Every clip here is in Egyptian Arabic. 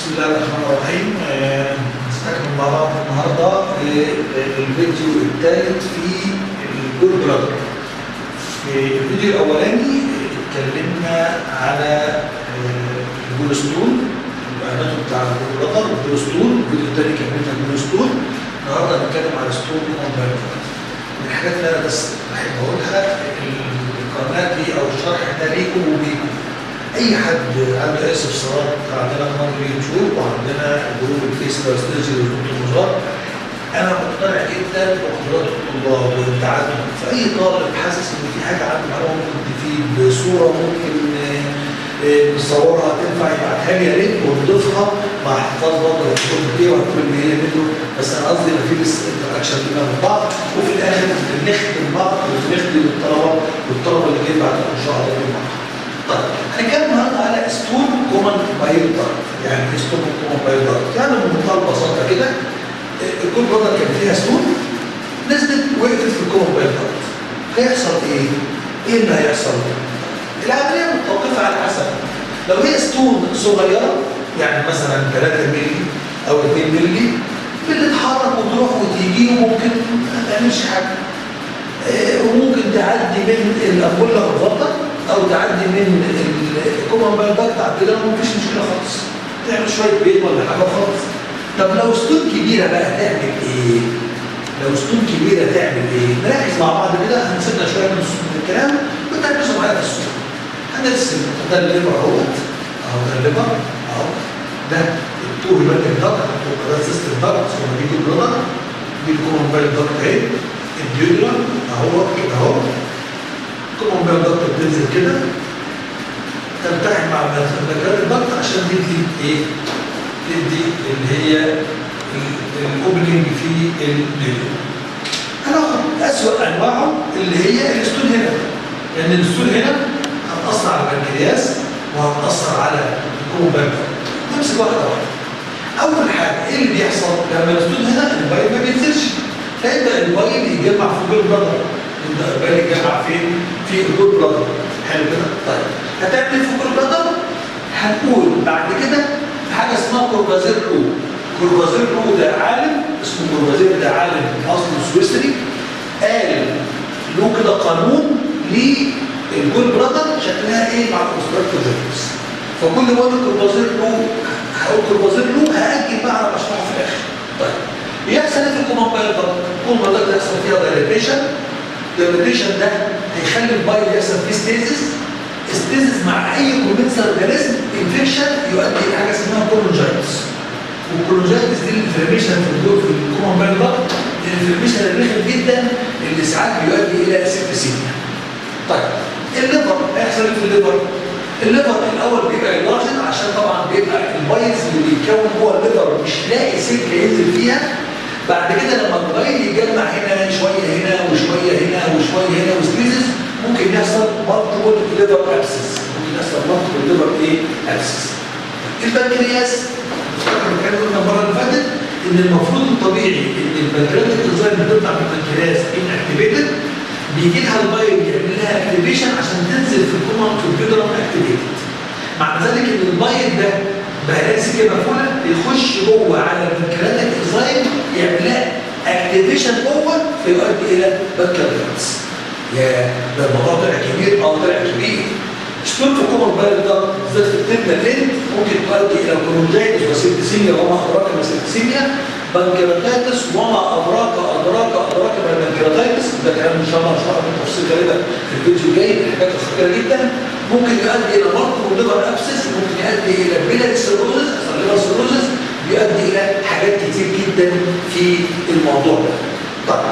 بسم الله الرحمن الرحيم آه، نستكمل مع بعض النهارده آه، الفيديو الثالث في الجول برادر في الفيديو الاولاني اتكلمنا على آه، الجول ستون البيانات بتاع الجول برادر والجول ستون الفيديو الثاني كملنا الجول ستون النهارده هنتكلم على ستون كومبايلر من الحاجات اللي انا بس بحب اقولها القناه دي او الشرح ده ليكم وبيكم اي حد عنده اي استفسارات عندنا قناه اليوتيوب وعندنا جروب الفيس باسترجي والدكتور مزار انا مقتنع جدا بقدرات الطلاب والتعلم فاي طالب حاسس ان في حاجه عنده معلومه ممكن تفيد بصوره ممكن آه، آه، نصورها تنفع يبعتها لي يا ريت ونضيفها مع حفاظ برضه الكتب دي وهتكون اللي هي منه بس انا قصدي ان في بس انتراكشن بينا من بعض وفي الاخر بنخدم بعض وبنخدم الطلبه والطلبه اللي جايين بعدين ان شاء الله يكون معاهم. طيب هنتكلم النهارده على ستون كومن بايل دارت يعني ايه ستون كومن بايل دارت؟ يعني بمنتهى البساطه كده الكل برضه كان فيها ستون نزلت وقفت في الكومن بايل دارت هيحصل ايه؟ ايه اللي هيحصل؟ العمليه متوقفه على حسب لو هي ستون صغيره يعني مثلا 3 مللي او 2 مللي بتتحرك وتروح وتيجي وممكن ما تعملش حاجه آه، وممكن تعدي من الامبولا الفضه او تعدي من الكومن بايل داكت عندنا مفيش مشكله خالص تعمل شويه بيض ولا حاجه خالص طب لو ستون كبيره بقى تعمل ايه؟ لو ستون كبيره تعمل ايه؟ نركز مع بعض كده هنسيبنا شويه من الس- من الكلام وتركزوا معايا في الصوره هنرسم ده الليفر اهوت اهو ده الليفر اهو ده التو هيباتيك داكت ده سيستم داكت ثم بيجي البلودر دي الكومن بايل داكت اهي الديودرم اهو كده اهو كومن بايل داكت بتنزل كده تلتحم مع مكان الضغط عشان تدي ايه؟ تدي اللي هي الاوبننج في الديو. هناخد اسوء انواعه اللي هي الستون هنا لان الستون هنا هتاثر على البنكرياس وهتاثر على الكومباك نمسك واحده واحده. اول حاجه ايه اللي بيحصل لما الستون هنا البايل ما بينزلش فيبدا البايل يتجمع في الجول بلادر يبدا البايل يتجمع فين؟ في الجول بلادر حلو كده؟ طيب هتعمل في الجول بلادر هنقول بعد كده في حاجه اسمها كوربازير لو كوربازير لو ده عالم اسمه كوربازير ده عالم اصله سويسري قال له كده قانون للجول بلادر شكلها ايه مع الاوستراكتور جينكس فكل ما اقول كوربازير لو هقول كوربازير لو هاجل بقى على مشروعه في الاخر طيب يحصل ايه في الكومن بايل ده؟ الكومن بايل ده يحصل فيها دايليتيشن الدايليتيشن ده هيخلي البايل يحصل فيه ستيزس ستيزس مع اي كومنسال اورجانيزم انفكشن يؤدي الى حاجه اسمها كولونجايتس والكولونجايتس دي الانفلاميشن في الدور في الكومن بايل ده الانفلاميشن الرخم جدا اللي ساعات بيؤدي الى سيبتسيميا طيب الليفر هيحصل ايه في الليفر؟ الليفر الاول بيبقى لارجن عشان طبعا بيبقى البايلز اللي بيتكون جوه الليفر مش لاقي سلك ينزل فيها بعد كده لما البايل يتجمع هنا شويه هنا وشويه هنا وشويه هنا وستريزز ممكن يحصل مالتيبل ليفر ابسس ممكن يحصل مالتيبل ليفر ايه ابسس البنكرياس فاكر الكلام قلنا المره اللي فاتت ان المفروض الطبيعي ان البنكرياتيك انزيم اللي بتطلع من البنكرياس ان اكتيفيتد بيجي لها البايل يعمل لها اكتيفيشن عشان تنزل في الكومن في البيدرم اكتيفيتد مع ذلك ان البايل ده بهلاقي سكه مقفوله يخش جوه على البنكرياتيك انزيم يعمل لها اكتيفيشن جوه فيؤدي الى بنكرياتس يا ده الموضوع طلع كبير اه طلع كبير ستون في كومن بايل ده بالذات في التبنى لين ممكن تؤدي الى كولونجايتس وسيبتسيميا وما ادراك ما سيبتسيميا بنكرياتيتس وما ادراك ادراك ادراك ما البنكرياتيتس ده كلام ان شاء الله هشرحه بالتفصيل غالبا في الفيديو الجاي الحاجات الخطيره جدا ممكن يؤدي الى مالتيبل ليفر ابسس ممكن يؤدي الى بيلاري سيروزس ليفر سيروزس بيؤدي الى حاجات كتير جدا في الموضوع ده طيب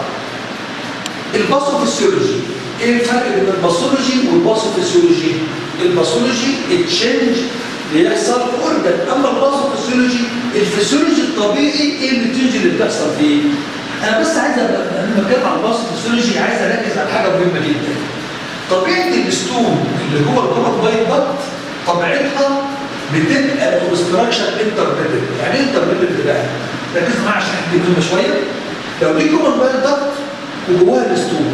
الباثوفيسيولوجي ايه الفرق بين الباثولوجي والباثوفيسيولوجي الباثولوجي التشنج بيحصل في اورجن اما الباثوفيسيولوجي الفسيولوجي الطبيعي ايه التشنج اللي بتحصل فيه انا بس عايز أبقى- لما بتكلم عن الباثوفيسيولوجي عايز اركز على حاجه مهمه جدا طبيعه الستون اللي جوه الكومن بايت ضغط طبيعتها بتبقى اوبستراكشن انترميتد يعني ايه انترميتد بقى ركز معايا عشان دي مهمه شويه لو دي كومن بايت ضغط وجواها الستون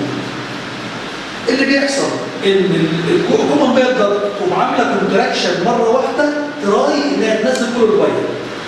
اللي بيحصل ان الكومن بايل ده تقوم عامله كونتراكشن مره واحده تراي انها تنزل كل البايل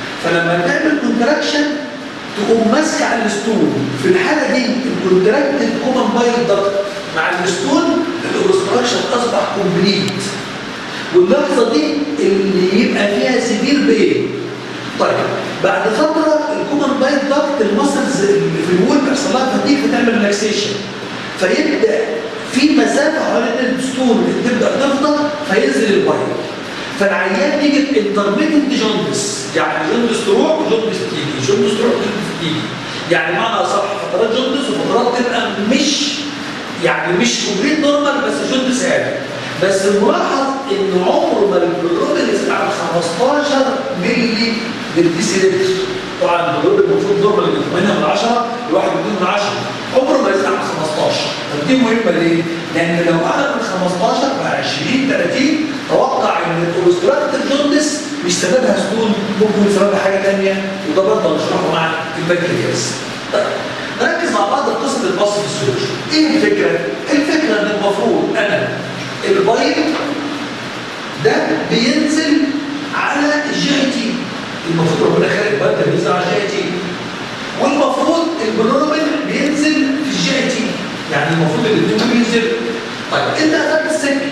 فلما تعمل كونتراكشن تقوم ماسكه على الستون في الحاله دي الكونتراكتد كومن بايل ضغط مع الستون الاوبستراكشن اصبح كومبليت واللحظه دي اللي يبقى فيها سيفير بين طيب بعد فتره الكومن بايل ضغط المسلز اللي في الوول بيحصل لها فتيك بتعمل ريلاكسيشن فيبدا في مسافه حوالين الستون تبدا تفضى فينزل البايل فالعيان يجي انترميتنت جوندس يعني جوندس تروح وجوندس تيجي جوندس تروح وجوندس تيجي يعني معنى صح فترات جوندس وفترات تبقى مش يعني مش كومبليت نورمال بس جوندس هادي بس الملاحظ ان عمره ما البروبين يزيد عن 15 مللي بالديسيلتر طبعا البروبين المفروض نورمال من 8 من 10 لواحد من 10 عمره ما يزيد عن 15 طب دي مهمه ليه؟ لان لو اعلى من 15 بقى 20 30 توقع ان الاوبستراكتيف جوندس مش سببها ستون ممكن سببها حاجه ثانيه وده برضه هنشرحه مع البنكرياس. طيب نركز مع بعض قصه الباص في السيرش. ايه الفكره؟ الفكره ان المفروض انا البايب ده بينزل على الجي اي تي المفروض ربنا خلق البايب ده بينزل على الجي اي تي والمفروض البلوروبين بينزل في الجي اي تي يعني المفروض الاثنين بينزلوا طيب انت قفلت السكه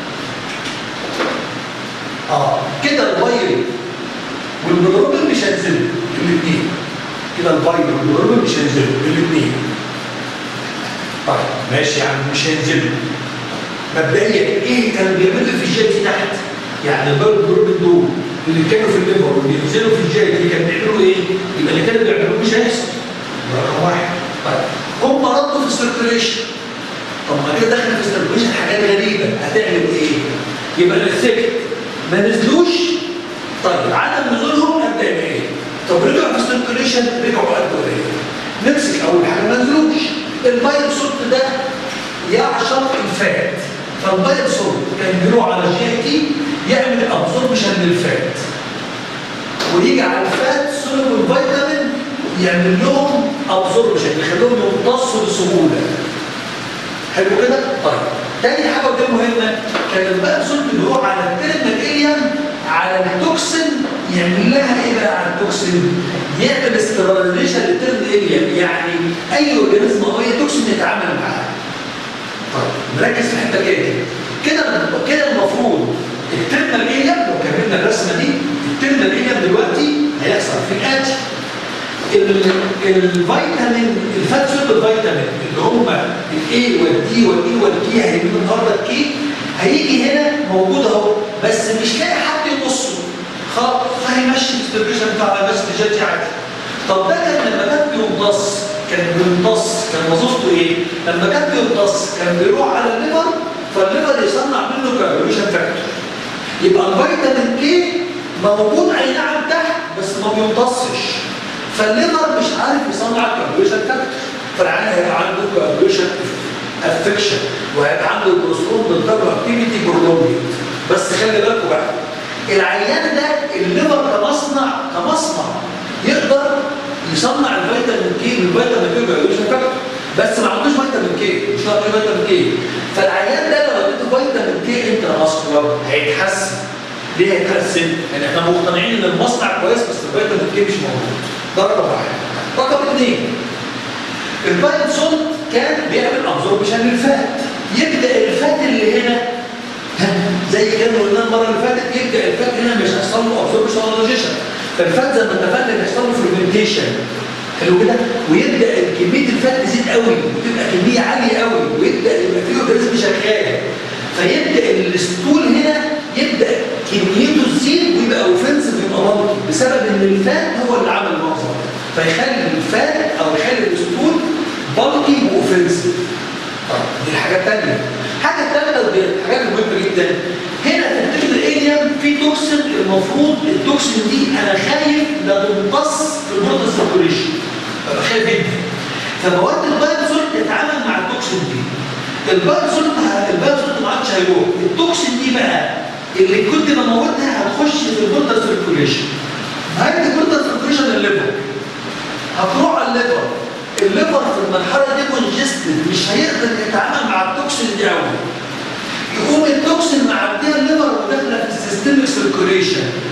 اه كده البايب والبلوروبين مش هينزلوا الاثنين كده البايب والبلوروبين مش هينزلوا الاثنين طيب ماشي يا عم مش هينزلوا مبدئيا ايه كانوا بيعملوا في الجي تي تحت؟ يعني البايب والبلوروبين دول اللي كانوا في الليفر واللي بينزلوا في الجي تي كانوا بيعملوا ايه؟ يبقى اللي كانوا بيعملوه مش هيحصل رقم واحد طيب هم ردوا في السيركيوليشن طب ما كده دخل في السيركيوليشن حاجات غريبه هتعمل ايه؟ يبقى الثيك ما نزلوش طيب عدم نزولهم ابدا ايه؟ طب رجعوا في السيركيوليشن رجعوا قدوا ايه؟ نمسك اول حاجه ما نزلوش البايل صوت ده يعشق الفات فالبايل صوت كان بيروح على الجي تي يعمل ابزوربشن للفات ويجي على الفات سولو الفيتامين يعمل لهم ابزوربشن يخليهم يمتصوا بسهوله حلو كده؟ طيب تاني حاجه ودي مهمه كان البنزول بيروح على الترماليليوم على التوكسين يعمل لها ايه بقى على التوكسين؟ يعمل استراليزيشن للترماليليوم يعني اي اورجانيزم او اي توكسين يتعامل معاه. طيب نركز في الحته كده كده كده المفروض الترماليليوم لو كملنا الرسمه دي الترماليليوم دلوقتي هيحصل في الاتي الفيتامين الفات سولب فيتامين اللي هم الاي والدي والاي والكي هيجيبوا النهارده الكي هيجي هنا موجود اهو بس مش لاقي حد يبصه خلاص فهيمشي الديستريبيوشن بتاع بس تجاتي عادي طب ده كان لما كان بيمتص كان بيمتص كان وظيفته ايه؟ لما كان بيمتص كان بيروح على الليفر فالليفر يصنع منه كاربيوليشن فاكتور يبقى الفيتامين كي موجود اي نعم تحت بس ما بيمتصش فالليفر مش عارف يصنع الكاربيوليشن فاكتور فالعيان هيبقى عنده كاربيوليشن افكشن وهيبقى عنده كوليسترول بالطبع اكتيفيتي برولونجد بس خلي بالكم بقى العيان ده الليفر كمصنع كمصنع يقدر يصنع الفيتامين كي والفيتامين كي كاربيوليشن فاكتور بس ما عندوش فيتامين كي مش هتعرف فيتامين كي فالعيان ده لو اديته فيتامين كي انت ماسكولار هيتحسن ليه هيتحسن؟ لان احنا مقتنعين ان المصنع كويس بس الفيتامين كي مش موجود ده رقم واحد رقم اثنين الباين سولت كان بيعمل ابزوربشن للفات يبدا الفات اللي هنا زي كان قلنا المره اللي فاتت يبدا الفات هنا مش هيحصل له ابزوربشن ولا دايجيشن فالفات زي ما اتفقنا بيحصل له فرمنتيشن حلو كده ويبدا كميه الفات تزيد قوي وتبقى كميه عاليه قوي ويبدا يبقى فيه اورجانيزم شغال فيبدا الستول هنا يبدا كميته تزيد ويبقى اوفنسيف يبقى مالكي بسبب ان الفات هو اللي عمل المنظر فيخلي الفات او يخلي الستول بالكي واوفنسيف طب دي الحاجه الثانيه الحاجه الثالثه الحاجات المهمه جدا هنا في التكل الاليم في توكسين المفروض التوكسين دي انا خايف لا تمتص في الموتر سيركوليشن ببقى خايف جدا فمواد البايوسولت تتعامل مع التوكسين دي البايوسولت البايوسولت ما عادش هيروح التوكسين دي بقى اللي كنت بموتها هتخش في الموتر سيركوليشن هيدي الموتر سيركوليشن الليفر هتروح على الليفر الليفر في المرحله دي كونجستد مش هيقدر يتعامل مع التوكسين دي قوي يقوم التوكسين معديه الليفر وداخله في السيستميك سيركوليشن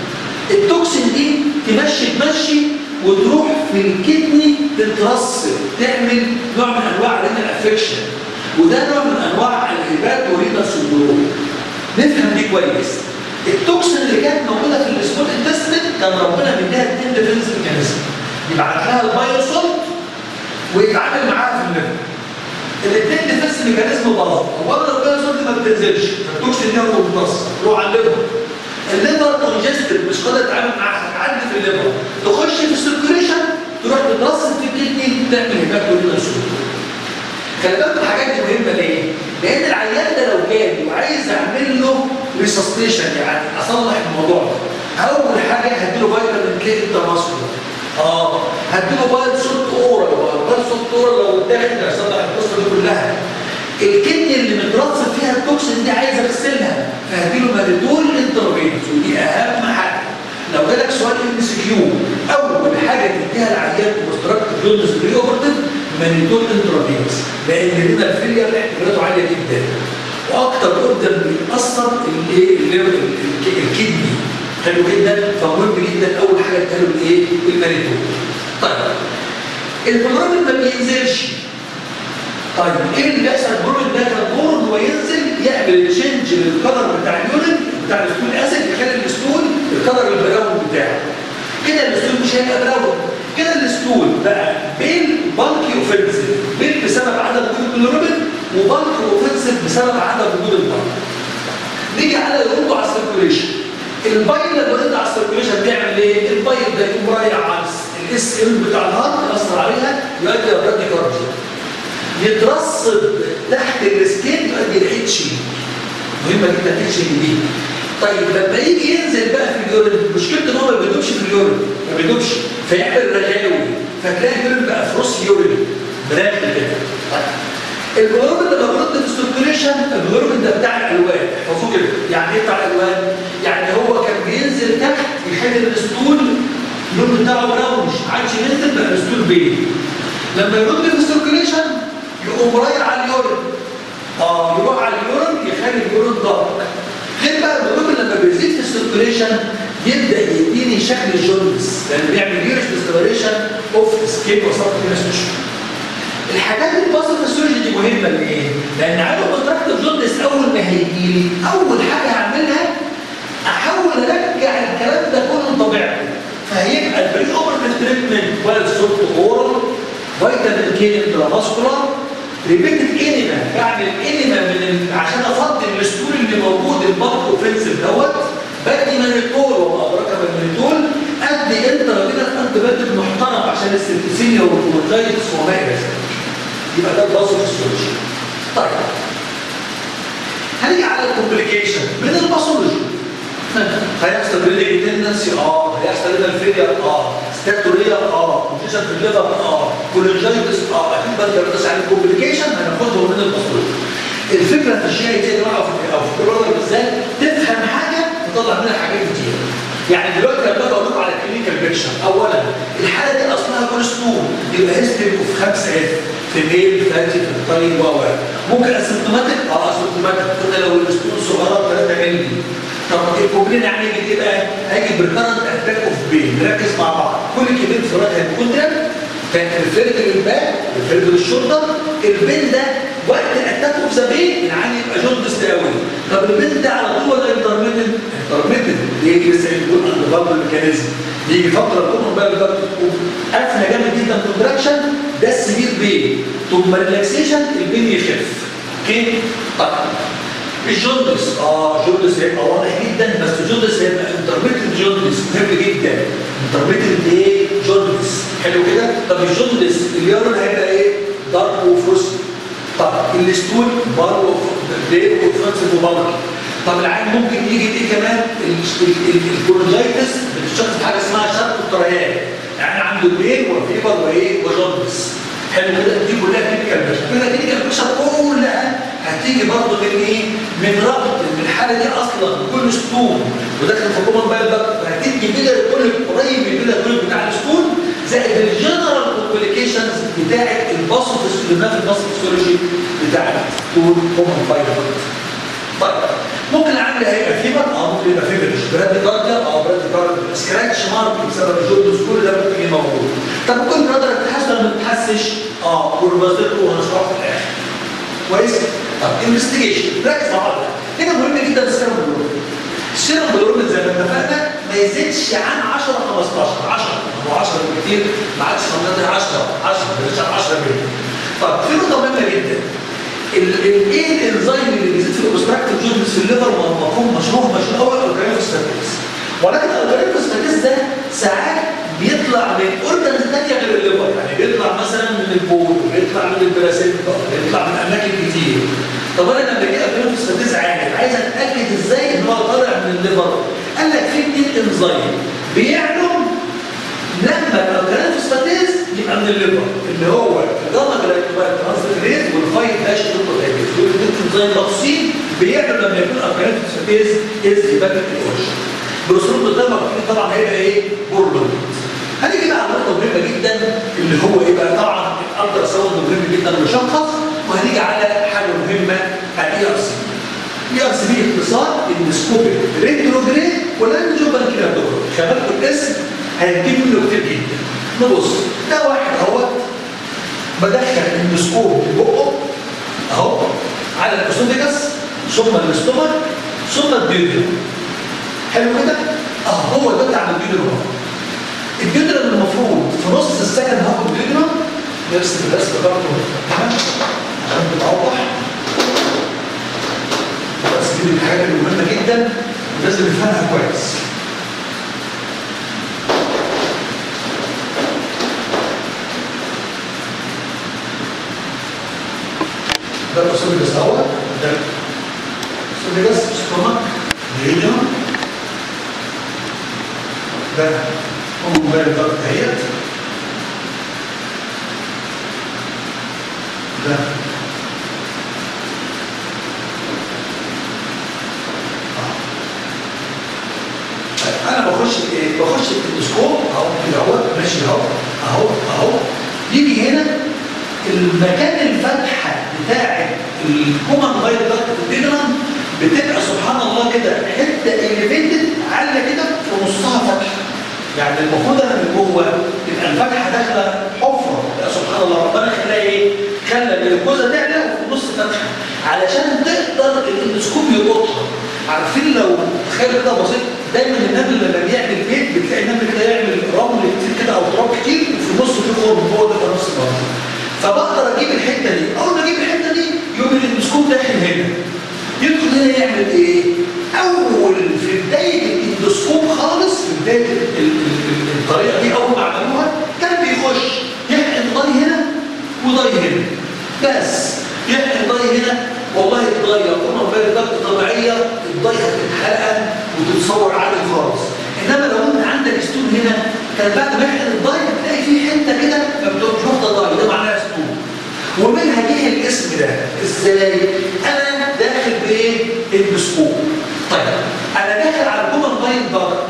التوكسين دي تمشي تمشي وتروح في الكدني تترسب تعمل نوع من انواع رينال افكشن وده نوع من انواع الهبات ورينال سندروم نفهم دي كويس التوكسين اللي كانت موجوده في السمول انتستين كان ربنا مديها اتنين ديفنس ميكانيزم يبعت لها البايوسولت ويتعامل معاها في الليفر الاثنين ديفنس ميكانيزم باظ اولا البايوسولت ما بتنزلش فالتوكسين دي هو بتنص تروح على الليفر الليفر كونجستد مش قادر تتعامل معاها تعدي في الليفر تخش في السيركيوليشن تروح تترسب في الكدني تعمل هبات ورينال سندروم خلي بالك الحاجات دي مهمه ليه؟ لان العيان ده لو جالي وعايز اعمل له ريسستيشن يعني اصلح الموضوع ده اول حاجه هديله فيتامين كي انترماسكولار اه هديله بايل سولت اورال بايل سولت اورال لو اتاخد هيصلح القصه دي كلها الكدني اللي مترسب فيها التوكسين دي عايز اغسلها فهديله ماليدول انترفينس ودي اهم حاجه لو جالك سؤال ام سي كيو اول حاجه تديها العيان كونستراكتيف جونز بري اوبرتيف مانيتول انترافينوس لان هنا الفيلير احتمالاته عاليه جدا واكتر اوردر بيأثر الايه الكدني حلو جدا فمهم جدا اول حاجه تقالوا الايه المانيتول طيب البروبين ما بينزلش طيب ايه اللي بيحصل البروبين ده كان دوره ان هو ينزل يعمل تشينج للكلر بتاع اليورين بتاع الستول اسيد يخلي الستول الكلر البراون بتاعه كده الستول مش هيبقى براون كده الستول بقى بين بالكي اوفنسيف بين بسبب عدم وجود البيلوروبين وبالك اوفنسيف بسبب عدم وجود البالك نيجي على يرد على السيركوليشن البايل لما يرد على السيركوليشن بيعمل ايه؟ البايل ده يقوم رايح على الاس ام بتاع الهارت ياثر عليها يؤدي الى برادي كارديا يترسب تحت السكين يؤدي لاتش مهمه جدا الاتش دي طيب لما يجي ينزل بقى في اليورين مشكلته ان هو ما بيدوبش في اليورين ما بيدوبش فيعمل رغاوي فتلاقي اليورين بقى فروس يورين براك كده طيب الجلوبين لما بيرد في السيركيوليشن الجلوبين ده بتاع الالوان احفظوه كده يعني ايه بتاع الالوان؟ يعني هو كان بينزل تحت يخلي الاسطول اللون بتاعه براونش عادش ينزل بقى الاسطول بيض لما يرد في السيركيوليشن يقوم رايح على اليورين اه يروح على اليورين يخلي اليورين دارك غير بقى الجلوبين لما بيزيد في السيركيوليشن يبدا يديني شكل الجوندس لان بيعمل يوريش ديسكلريشن اوف سكين وسط الناس الحاجات اللي بتوصل في السيرجي دي مهمه ليه؟ لان عدم كونتراكتيف جوندس اول ما هيجي لي اول حاجه هعملها احاول ارجع الكلام ده كله لطبيعته فهيبقى البري اوبرتيف تريتمنت وايل سولت اورال فيتامين كي انترافاسكولار ريبيتد انيما بعمل انيما من ال... عشان افضي الستول اللي موجود البلك اوفنسيف دوت بدي مانيتول وما ادراك مانيتول ادي انترافينال انتيبيوتيك محترم عشان السيرتيسينيا والكونجايتس وما الى ذلك يبقى ده الباصو فيسيولوجي طيب هنيجي على الكومبليكيشن من الباثولوجي هيحصل بريدنج تندنسي اه هيحصل رينال فيلير اه ستاتوريا اه كونجيشن في الليفر اه كولنجايتس اه اكيد بقى بس عن الكومبليكيشن هناخدهم من الباثولوجي الفكره في الشيء دي يا جماعه او في او في الكورونا بالذات تفهم حاجه تطلع منها حاجات كتير يعني دلوقتي لما باجي اقول لكم على الكلينيكال بيكشر اولا الحاله دي اصلها كوليسترول يبقى هيستري اوف 5 اف في ميل فاتي في الطريق و ممكن اسيمتوماتيك اه اسيمتوماتيك قلنا لو الكوليسترول صغيره 3 مللي طب الكوبلين يعني يجي ايه بقى؟ هيجي بالكرنت اتاك اوف بين نركز مع بعض كل كبير في الوقت هيكون ده كان ريفيرد للباك ريفيرد للشولدر البين ده وقت الاتاك اوف ذا بين العين يبقى جوندس قوي طب البين ده على طول ولا انترميتد؟ انترميتد يجي لسه يقول عند برضه الميكانيزم يجي فتره تكون بقى بقى قفله جامد جدا كونتراكشن ده السبير بين ثم ريلاكسيشن البين يخف اوكي؟ طيب الجوندس اه جوندس هيبقى واضح جدا بس الجوندس هيبقى انترميتد جوندس مهم جدا انترميتد ايه جوندس حلو كده طب الجوندس اليورين هيبقى ايه دارك وفروست طب الستول بارو بلاي وفرنسي وبارك طب العين ممكن يجي ايه كمان الكورنجايتس بتشخص حاجه اسمها شرط الطريان يعني عنده بين وفيبر وايه وجوندس حلو كده دي كلها كلينيكال بيشر كلها كلينيكال بيشر كلها هتيجي برضه من ايه؟ من ربط ان الحاله دي اصلا كل ستون وداخل في كومن بايل بقى فهتيجي بيلر كل قريب من البيلر كل بتاع الستون زائد الجنرال كومبليكيشنز بتاعت الباسوفيس اللي في الباسوفيسيولوجي بتاع الستون كومن بايل طيب ممكن العامل هيبقى فيبر اه ممكن يبقى فيبر براد كارديا اه براد كارديا بسبب الجلد كل ده ممكن يبقى موجود طب ممكن الجدر تتحسن ولا ما تتحسش؟ اه والبازل وهنشرحه في الاخر كويس؟ طب انفستيجيشن ركز مع بعض هنا مهم جدا السيرم بلورمنت السيرم بلورمنت زي ما اتفقنا ما يزيدش عن 10 15 10 هو 10 كتير ما عادش منطقه 10 10 ما يزيدش عن 10 مللي طب في نقطه مهمه جدا ايه الانزيم اللي بيزيد في الاوبستراكتيف جوندس في الليفر مفهوم مشروع مشروع هو الاورجانيفوسفاتيز ولكن الاورجانيفوسفاتيز ده ساعات بيطلع من اورجانز ثانيه غير الليفر يعني بيطلع مثلا من البول بيطلع من البلاسينتا بيطلع من اماكن كتير طب انا لما جه اورجانيفوسفاتيز عالي عايز اتاكد ازاي ان هو طالع من الليفر قال لك في اثنين انزيم بيعلوا لما الاورجانيفوسفاتيز يبقى من الليفر اللي هو الجاما جلايكوبايل ترانسفيريز والفايت داش جلوكوتايبيز دول الاثنين انزيم مخصوصين بيعملوا لما يكون الاورجانيفوسفاتيز از هيباتيك اورشن بروسروب قدامك طبعا هيبقى ايه؟ بورلون هنيجي بقى على نقطه مهمه جدا اللي هو ايه بقى طبعا الالترا ساوند مهم جدا مشخص وهنيجي على حاجه مهمه الاي ار سي الاي ار سي دي اختصار اندسكوبيك ريتروجريد والانجوبال كيراتوجرافي خبركم الاسم هيجيب منه كتير جدا نبص ده واحد اهوت بدخل الاندسكوب في بقه اهو على الاسوفيجاس ثم الاستومك ثم الديودرم حلو كده؟ اه هو ده بتاع الديودرم الديودرم المفروض في نص السكن هاخد الديودرم نرسم الرسم برضه تمام عشان بتوضح بس دي من الحاجات المهمه جدا ولازم نفهمها كويس ده الاسوفيجاس اهو ده الاسوفيجاس ستومك ديودرم ده موبايل ضغط اهيت ده انا بخش ايه بخش الاندوسكوب اهو كده اهو ماشي اهو اهو اهو يجي هنا المكان الفتحه بتاعه الكومن بايل ضغط الديجرام بتبقى سبحان الله كده حته اليفيتد عاليه كده في نصها فتحه يعني المفروض انا من جوه تبقى الفتحه داخله حفره يا سبحان الله ربنا خلاها ايه؟ خلى الجلوكوزا تعلى وفي النص فتحه علشان تقدر الاندوسكوب يلقطها عارفين لو تخيل كده بسيط دايما النمل لما بيعمل بيت بتلاقي النمل كده يعمل رمل كتير كده او تراب كتير وفي النص في خرم هو ده في نفس الوقت فبقدر اجيب الحته دي اول ما اجيب الحته دي يقوم الاندوسكوب داخل هنا يدخل هنا يعمل ايه؟ اول في بدايه الاندوسكوب خالص في بدايه ال ال ال الطريقه دي اول ما عملوها كان بيخش يحقن ضي هنا وضي هنا بس يحقن ضي هنا والله اتغير كنا بالي ضغط طبيعيه الضي هتتحقن وتتصور عادي خالص انما لو انت عندك ستون هنا كان بعد ما يحقن الضي تلاقي في حته كده ما بتبقاش واخده ضي ده معناها ستون ومنها جه الاسم ده ازاي؟ انا داخل بايه؟ اندوسكوب طيب انا داخل على الكومن باين ضغط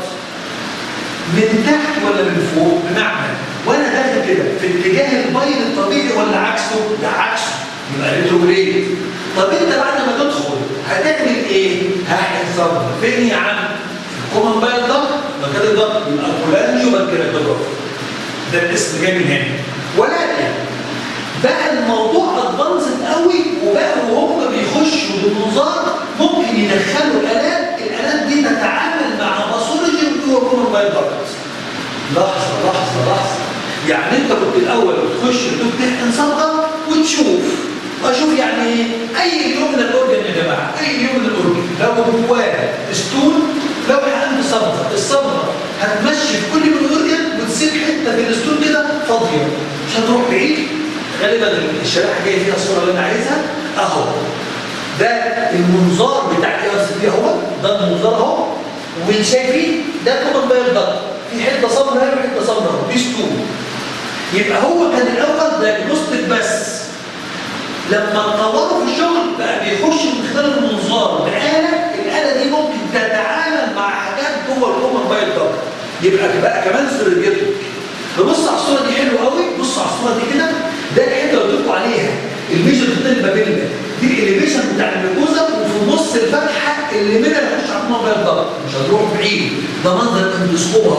من تحت ولا من فوق؟ بمعنى وانا داخل كده في اتجاه الباين الطبيعي ولا عكسه؟ ده عكسه يبقى ريتروجريد طب انت بعد ما تدخل هتعمل ايه؟ هحقن ثمره فين يا عم؟ الكومن باين ضغط مكان الضغط يبقى كولانجيو بانكرياتوجرافي ده الاسم جاي من هنا ولكن بقى الموضوع ادفانسد قوي وبقى وهم بيخشوا بالمنظار ممكن يدخلوا الالات الالات دي تتعامل مع باثولوجي جوه كومن باين ضغط لحظه لحظه لحظه يعني انت كنت الاول بتخش بدون تحقن صبغه وتشوف اشوف يعني ايه اي يوم من الاورجن يا جماعه اي يوم من الاورجن لو جواه ستون لو حقنت صبغه الصبغه هتمشي في كل من الاورجن وتسيب حته في الستون كده فاضيه مش هتروح بعيد غالبا الشريحه جايه فيها الصوره اللي انا عايزها اهو ده المنظار بتاع الاي ار سي بي اهو ده المنظار اهو وشايفين ده كومن بايل ضغط في حته صبغه هنا وحته صبغه اهو دي ستون يبقى هو كان الاول دايجنوستيك بس لما اتطوروا في الشغل بقى بيخش من خلال المنظار بآلة الآلة دي ممكن تتعامل مع حاجات جوه الكومن بايل ضغط يبقى بقى كمان سيرجيتك نبص على الصوره دي حلوه قوي بص على الصوره دي كده ده الحته اللي قلت لكم عليها الميجر بتاعت بابيلا دي الاليفيشن بتاع الجلوكوزا وفي نص الفتحه اللي منها يخش على الكومن بايل ضغط مش هتروح بعيد ده منظر الاندوسكوب اهو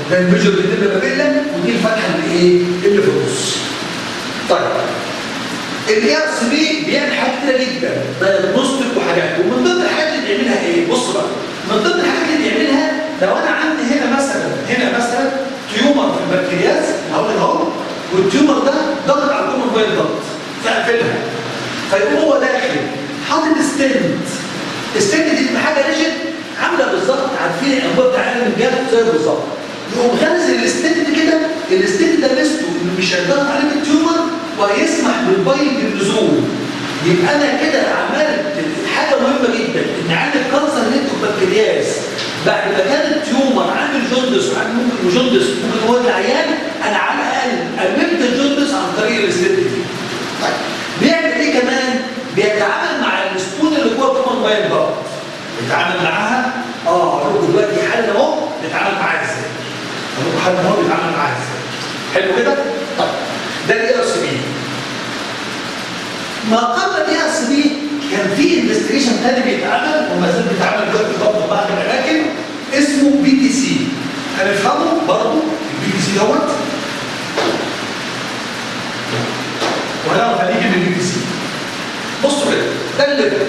ده الميجر اللي بابيلا ودي الفتحه اللي ايه اللي في النص طيب الاي ار سي بي بيعمل حاجات كتيره جدا دايجنوستيك وحاجات ومن ضمن الحاجات اللي بيعملها ايه بص بقى من ضمن الحاجات اللي بيعملها لو انا عندي هنا مثلا هنا مثلا تيومر في البكتيرياز هقول لك اهو والتيومر ده ضغط على الكومن بايل ضغط فاقفلها فيقوم هو داخل حاطط ستنت الستنت دي بتبقى حاجه ريجيد عامله بالظبط عارفين الانبوبه بتاع علم الجهاز زي بالظبط يقوم غرز الستنت كده الستنت ده ميزته انه مش هيضغط عليه التيومر وهيسمح بالبايل بالنزول يبقى انا كده عملت حاجه مهمه جدا ان عند الكانسر نيتو بكتيرياز بعد ما كان التيومر عامل جوندس وعامل ممكن جوندس ممكن هو العيان انا على الاقل قللت الجوندس عن طريق الستنت دي طيب بيعمل ايه كمان؟ بيتعامل مع الستون اللي جوه الكومن باين ضغط بيتعامل معاها اه اقول لكم دلوقتي حل اهو بيتعامل معاها ازاي؟ اقول لكم حل اهو بيتعامل معاها ازاي؟ حلو كده؟ طيب ده الاي ار سي بي ما قبل الاي ار سي بي كان في انفستيجيشن تاني بيتعمل وما زال بيتعمل دلوقتي برضه في بعض الاماكن اسمه بي تي سي هنفهمه برضه البي تي سي دوت وهنعرف هنيجي من البي تي سي بصوا كده ده الليفر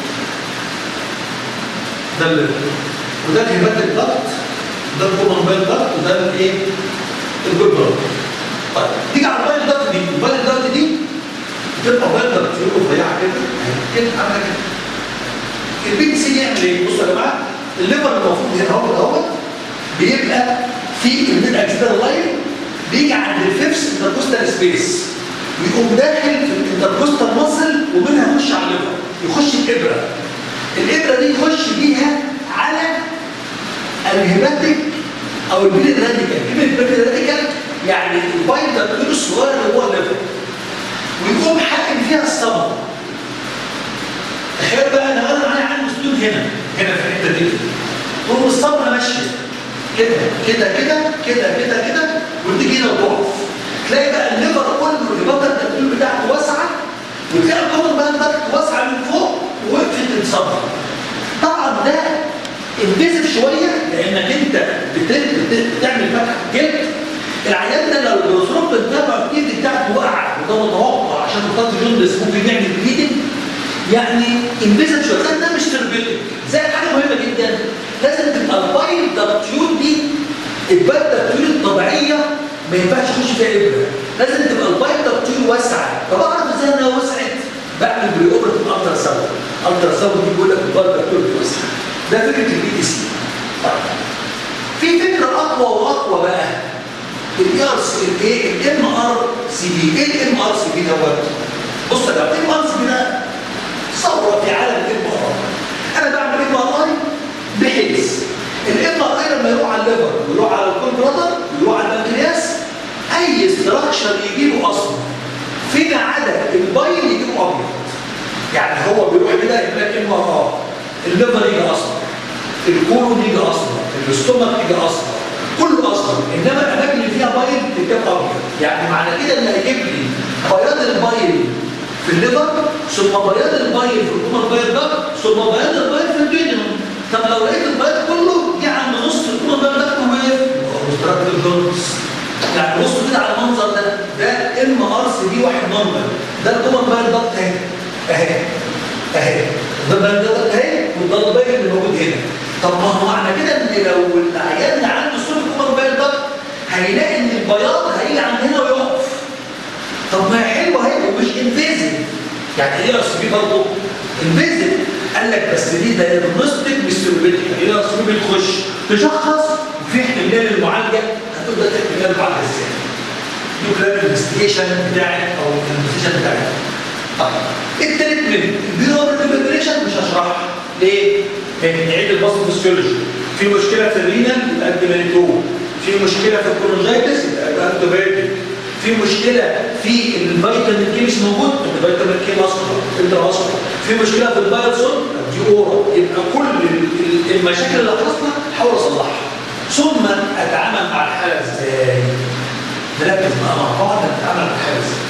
ده الليفر وده الهبات الضغط ده الكومن بايل ضغط وده الايه الجول ضغط طيب تيجي على البايل ضغط دي البايل ضغط دي بتبقى بايل ضغط رفيعه كده كده عامله كده البي تي سي يعمل ايه بصوا يا جماعه الليفر المفروض هنا اهو اهو بيبقى في الميد اكسيدال لاين بيجي عند الفيفس انتركوستال سبيس ويقوم داخل في الانتركوستال ماسل ومنها يخش على الليفر يخش الابره الابره دي يخش بيها على الهيباتيك او البيل راديكال كلمه البيل راديكال يعني البايل ده الصغير اللي هو الليفر ويقوم حاكم فيها الصبر تخيل بقى انا انا معايا عندي ستون هنا هنا في الحته دي تقوم الصبر ماشيه كده كده كده كده كده كده وتيجي هنا وتقف تلاقي بقى الليفر كله الرباطه التبديل بتاعته واسعه وتلاقي الكومن بقى بتاعته واسعه من فوق ووقفت الصبر طبعا ده انفيزيف شويه لانك انت بتعمل فتحه جلد العيان ده لو الظروف بتتابع الايد بتاعته واقعه وده متوقع عشان خاطر جوندس ممكن يعمل بليدنج يعني انفيزيف شويه ده مش تربيتك زي حاجه مهمه جدا لازم تبقى البايل دكتيول دي البايل دكتيول الطبيعيه ما ينفعش يخش فيها ابره لازم تبقى البايل دكتيول واسعه طب اعرف ازاي انها وسعت بعمل بري اوبرتيف الترا ساوند الترا ساوند دي بيقول لك البايل دكتيول واسعه ده فكره البي تي سي في فكره اقوى واقوى بقى الاي ار سي الايه الام ار سي بي ايه الام ار سي بي دوت بص يا جماعه الام ار سي بي ده ثوره في عالم الام ار انا بعمل ام ار اي بحيث الام ار اي لما يروح على الليفر ويروح على الكونتراتر ويروح على البنكرياس اي استراكشر يجيبه اصلا فيما عدا البايل يجيبه ابيض يعني هو بيروح كده يقول لك ام ار الليفر يجي اصلا الكولون يجي اصلا الاستومك يجي اصلا كله اصلا انما الاماكن اللي فيها بايل بتبقى ابيض يعني معنى كده ان هيجيب لي بياض البايل في الليفر ثم بياض البايل في الكومن بايل ده ثم بياض البايل في الديودينم طب لو لقيت البايل كله جه عند نص الكومن بايل ده واقف اوبستراكتيف جونز يعني بصوا كده على المنظر ده ده ام ار سي بي واحد نورمال ده الكومن بايل ده اهي اهي اهي ده البايل ده اهي وده البايل اللي موجود هنا طب ما هو معنى كده ان لو العيان اللي عنده سوري كومن بايل ده هيلاقي ان البياض هيجي عند هنا ويقف طب ما هي حلوه اهي ومش انفيزيف يعني ايه ار سي بي برضه انفيزيف قال لك بس دي دايجنوستيك مش سيروبيتيك ايه ار سي بي بتخش تشخص وفي احتمال المعالجه هتقول ده احتمال المعالجه ازاي دي كلام الانفستيجيشن بتاعك او الانفستيجيشن بتاعك طيب التريتمنت البيوبرتيبريشن مش هشرحها ليه؟ نعيد البصل فيسيولوجي في مشكله في الرينال يبقى انتيمانيتول في مشكله في الكولونجايتس يبقى انتيبيوتيك في مشكله في الفيتامين كي مش موجود الفيتامين كي مصدر انترا مصدر في مشكله في البايلسون دي اورا يبقى كل المشاكل اللي حصلت احاول اصلحها ثم اتعامل مع الحاله ازاي؟ نركز مع بعض نتعامل مع الحاله ازاي؟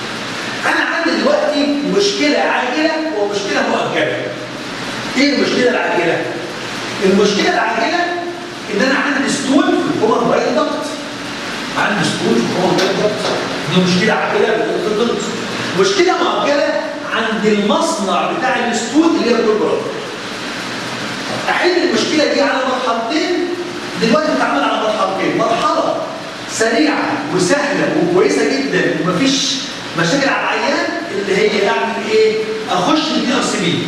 انا عندي دلوقتي مشكله عاجله ومشكله مؤجله ايه المشكله العاجله؟ المشكله العاجله ان انا عندي ستون في الكومن بايل ضغط عندي ستون في الكومن بايل ضغط دي مشكله عاجله بالضغط مشكله مؤجله عند المصنع بتاع الستون اللي هي الكوربرات احل المشكله دي على مرحلتين دلوقتي بتتعامل على مرحلتين مرحله سريعه وسهله وكويسه جدا ومفيش مشاكل على العيان اللي هي اعمل ايه؟ اخش الدي ار سي بي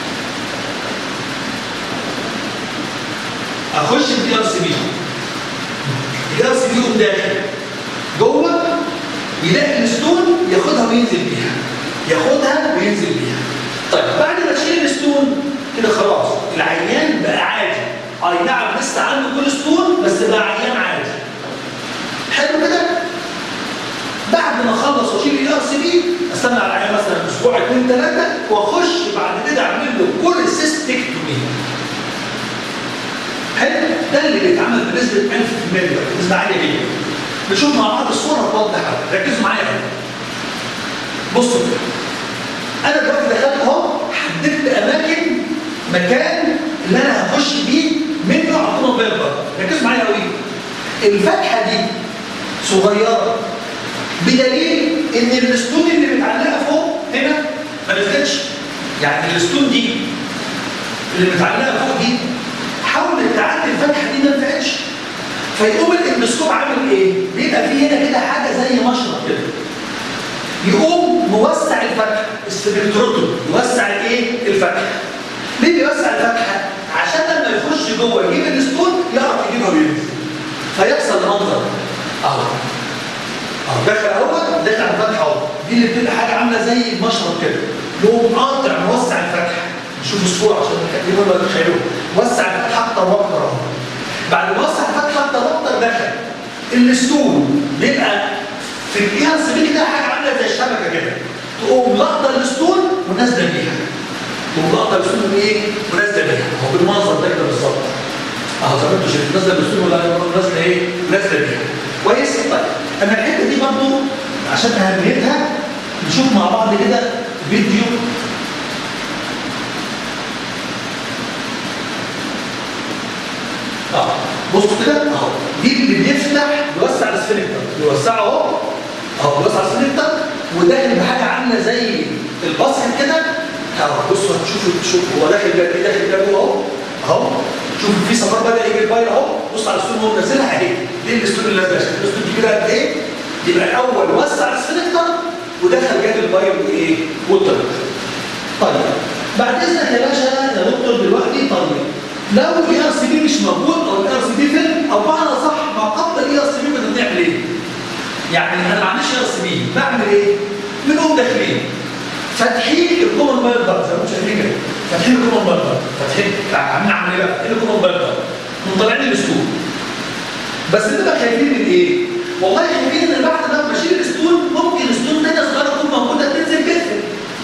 اخش الدي ار سي بي الدي ار سي بي يقوم داخل جوه يلاقي الستون ياخدها وينزل بيها ياخدها وينزل بيها طيب بعد ما تشيل الستون كده خلاص العيان بقى عادي اي نعم لسه عنده كل ستون بس بقى عيان عادي حلو كده بعد ما اخلص واشيل الاي ار سي بي استنى على العيان مثلا اسبوع اثنين ثلاثه واخش بعد كده اعمل له كل سيستكتومي حلو ده اللي بيتعمل بنسبه 1000% نسبه عاليه جدا نشوف مع بعض الصوره توضح ركزوا معايا بصوا انا دلوقتي دخلت اهو حددت اماكن مكان اللي انا هخش بيه منه على طول بيربر ركزوا معايا قوي الفتحه دي صغيره بدليل ان الستون اللي متعلقه فوق هنا ما نزلتش يعني الستون دي اللي متعلقه فوق دي حاولت تعدي الفتحه دي ما نفعتش فيقوم الاندوسكوب عامل ايه؟ بيبقى فيه هنا كده حاجه زي مشرط كده يقوم موسع الفتحه السبكتروتوم يوسع الايه؟ الفتحه ليه بيوسع الفتحه؟ عشان لما يخش جوه يجيب الستون يعرف يجيبها وينزل فيحصل المنظر اهو اهو دخل اهو دخل على الفتحه اهو دي اللي بتبقى حاجه عامله زي المشرط كده يقوم قاطع موسع الفتحه نشوف الصوره عشان تقدموا ولا تتخيلوا وسع الفتحه اكتر واكتر اهو بعد ما وسع الفتحه اكتر واكتر دخل الستون بيبقى في القياس دي كده حاجه عامله زي الشبكه كده تقوم لقطه الستون ونازله بيها تقوم لقطه الستون ايه ونازله بيها هو بالمنظر ده كده بالظبط اهو زي ما انتم شايفين نازله بالستون ولا نازله ايه نازله بيها كويس طيب انا الحته دي برضو عشان اهميتها نشوف مع بعض كده فيديو اه بصوا كده اهو دي اللي بيفتح يوسع السفنكتر يوسعه اهو اهو بيوسع السفنكتر وداخل بحاجه عامله زي الباسكت كده اهو بصوا هتشوفوا شوفوا هو داخل بقى داخل بقى جوه اهو اهو شوفوا في صفار بدا يجي البايل اهو بص على الستون وهو منزلها اهي دي الستون اللي نازله الستون دي كده قد ايه؟ يبقى الاول وسع السفنكتر ودخل جات البايل وايه؟ والطريق طيب بعد اذنك يا باشا يا دكتور دلوقتي طيب لو الاي ار سي بي مش موجود او الاي ار سي بي فين او بمعنى صح ما قبل الاي ار سي بي كنا بنعمل ايه؟ يعني انا ما عنديش اي ار سي بي بعمل ايه؟ بنقوم داخلين فاتحين الكومن بايل دارت زي ما انتم شايفين كده فاتحين الكومن بايل دارت فاتحين عاملين عمل ايه بقى؟ فاتحين الكومن بايل دارت مطلعين الاسطول بس بنبقى خايفين من ايه؟ والله خايفين ان بعد ما بشيل الاسطول ممكن اسطول ثانيه صغيره تكون موجوده تنزل تقفل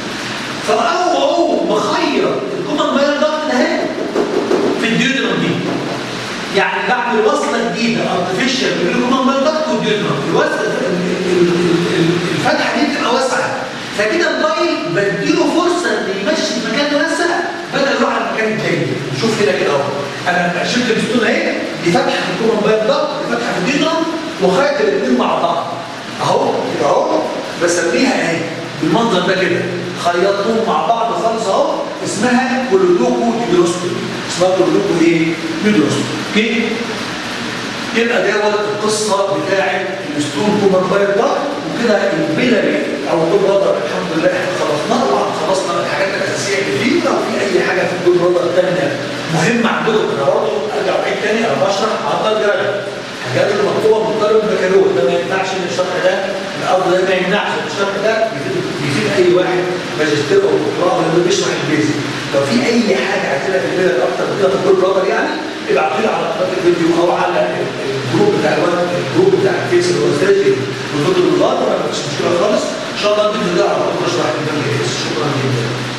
فاقوم مخير الكومن بايل دارت ده هنا في الديودرم دي يعني بعمل وصله جديده ارتفيشال بين الكومن بايل دارت والديودرم الوصله الفتحه دي بتبقى واسعه فكده البايل بديله فرصه ان يمشي في مكان واسع بدل يروح على المكان التاني شوف هنا كده اهو انا شلت البستون اهي دي فتحه في الكومن بايل دارت دي فتحه في الديودرم وخيط الاثنين مع بعض اهو كده اهو بسميها اهي بالمنظر ده كده خيطوهم مع بعض خالص اهو اسمها كولودوكو ديدروستومي اسمها كولودوكو ايه؟ ديدروستومي اوكي؟ يبقى دوت القصه بتاعت الستون كومر باير ده وكده البيلاري او الدور رادر الحمد لله احنا خلصناه طبعا خلصنا الحاجات الاساسيه اللي فيه لو في اي حاجه في الدور رادر الثانيه مهمه عندكم انا برضه ارجع اعيد تاني انا بشرح عن الجراده الحاجات اللي مطلوبه من طالب البكالوريوس ده ما يمنعش ان الشرح ده الارض ده ما يمنعش ان الشرح ده بيفيد بيفيد اي واحد ماجستير او دكتوراه اللي بيشرح البيزك لو في اي حاجه عايزينها في البلد اكتر من كده في الدور رادر يعني ابعتوا لي على قناه الفيديو او على الجروب بتاع الوقت الجروب بتاع الفيس اللي هو سيرجي والفيديو اللي ما فيش مشكله خالص ان شاء الله الفيديو ده على طول بشرح الدنيا شكرا جدا